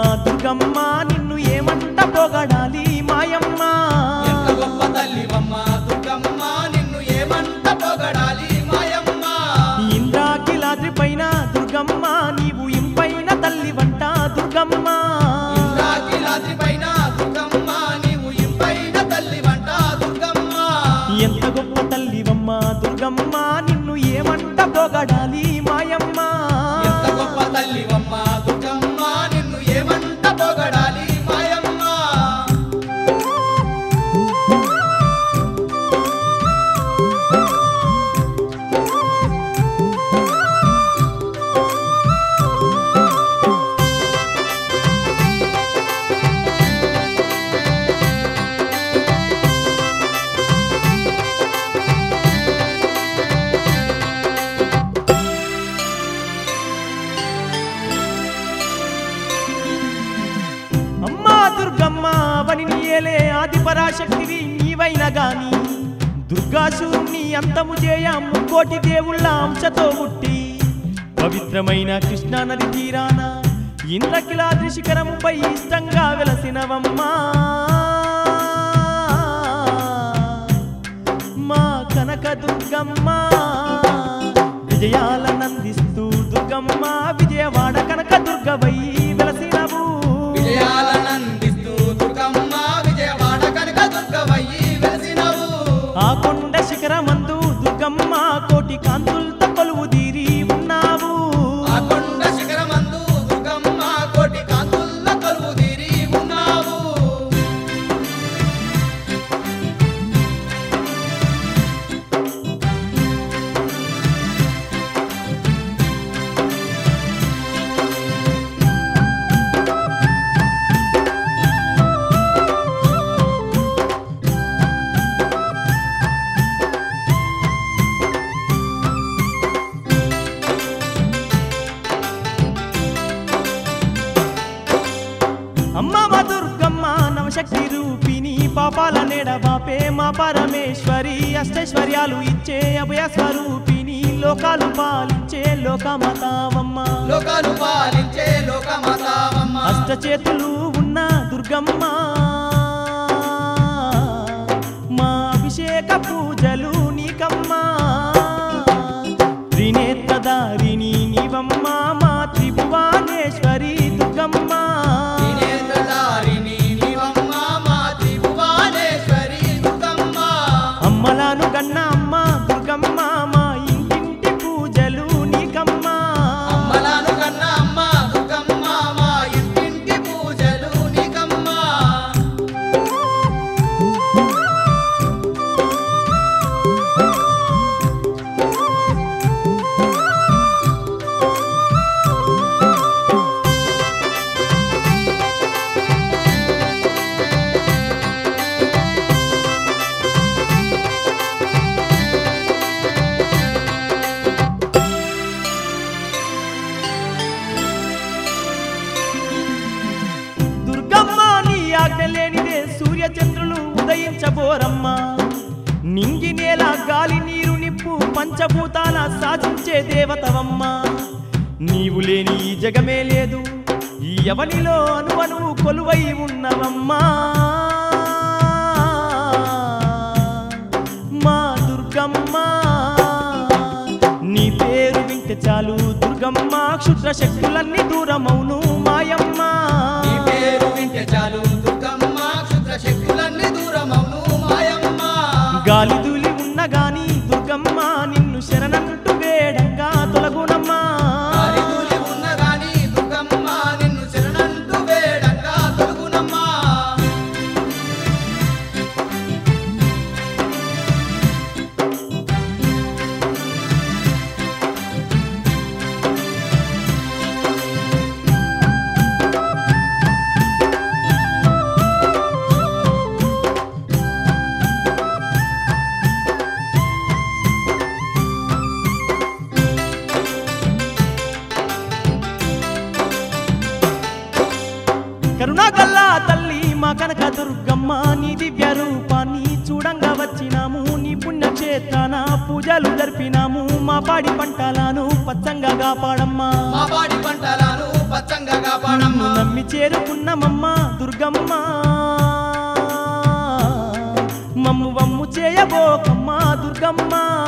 దుర్గమ్మ నిన్ను ఏమంట పొగడాలి మాయమ్మ ఎంత గొప్ప తల్లివమ్మ దుర్గమ్మ నిన్ను ఏమంట పొగడాలి మాయమ్మ ఇంద్రాకిలాద్రి పైన దుర్గమ్మ నీవు ఇంపైన తల్లి వంట దుర్గమ్మ ఇంద్రాకిలాద్రి పైన దుర్గమ్మ నీవు ఇంపైన తల్లివంట దుర్గమ్మ ఎంత గొప్ప తల్లివమ్మ దుర్గమ్మ నిన్ను ఏమంట పొగడాలి మాయమ్మ ఎంత గొప్ప తల్లివమ్మ దుర్గమ్మ నిన్ను ఏమంట పొగడాలి మాయమ్మ అమ్మా దుర్గమ్మ వని నీయలే ఆది పరాశక్తివి నీవైన గాని దుర్గాసురుణ్ణి అంతము చేయ ముక్కోటి దేవుళ్ళ అంశతో పుట్టి పవిత్రమైన కృష్ణా నది తీరాన ఇంద్రకిలాద్రి శిఖరముపై ఇష్టంగా వెలసినవమ్మా మా కనక దుర్గమ్మ విజయాలనందిస్తూ దుర్గమ్మ విజయవాడ కనక దుర్గవై వెలసినవు విజయాలనందిస్తూ దుర్గమ్మ విజయవాడ కనక దుర్గవయ్యి వెలిసినవు ఆ కొండ శిఖరమందు దుర్గమ్మ కోటి కాంతులతో కొలువు తీరి ఉన్నావు ఆ కొండ శిఖరమందు దుర్గమ్మ కోటి కాంతుల్ల కొలువు తీరి ఉన్నావు అమ్మ మా దుర్గమ్మ నవశక్తి రూపిణి పాపాల నేడ బాపే మా పరమేశ్వరి అష్టైశ్వర్యాలు ఇచ్చే అభయ స్వరూపిణి లోకాలు పాలించే లోకమతావమ్మ లోకాలు పాలించే లోకమాతావమ్మ అష్ట చేతులు ఉన్న దుర్గమ్మ మా అభిషేక పూజలు నీకమ్మా త్రినేత్రధారిణి నీవమ్మ మా త్రిభువనేశ్వరి దుర్గమ్మ త్రినేత్రధారిణి నీవమ్మ మా త్రిభువనేశ్వరి దుర్గమ్మ అమ్మలాను గన్న అమ్మ దుర్గమ్మ మా ఇంటింటి పూజలు నీకమ్మా అమ్మలాను కన్న అమ్మ దుర్గమ్మ మా ఇంటింటి పూజలు నీకమ్మ దుర్గమ్మ నీ ఆజ్ఞ లేనిదే సూర్యచంద్రులు ఉదయించబోరమ్మా నింగి నేల గాలి నీరు నిప్పు పంచభూతాల సాధించే దేవతవమ్మ నీవు లేని ఈ జగమే లేదు ఈ అవనిలో అనువనువు కొలువై ఉన్నవమ్మా మా దుర్గమ్మ నీ పేరు వింటే చాలు దుర్గమ్మ క్షుద్ర శక్తులన్నీ దూరమౌను మాయమ్మ నీ పేరు వింటే చాలు దుర్గమ్మ క్షుద్ర శక్తులన్నీ దూరమవును మాయమ్మ గాలి దూలి ఉన్న గాని దుర్గమ్మ నిన్ను శరణంటూ వేడంగా తొలగునమ్మా గాలిదూలి ఉన్న గాని దుర్గమ్మ నిన్ను శరణంటూ వేడంగా తొలుగునమ్మా కరుణాగల్లా తల్లి మా కనక దుర్గమ్మ నీ దివ్య రూపాన్ని చూడంగా వచ్చినాము నీ పుణ్యక్షేత్రాన పూజలు జరిపినాము మా పాడి పంటలను పచ్చంగా కాపాడమ్మా మా పాడి పంటలను పచ్చంగా నన్ను కాపాడమ్మా నమ్మి చేరుకున్నమమ్మ దుర్గమ్మ మమ్ము వమ్ము చేయబోకమ్మ దుర్గమ్మ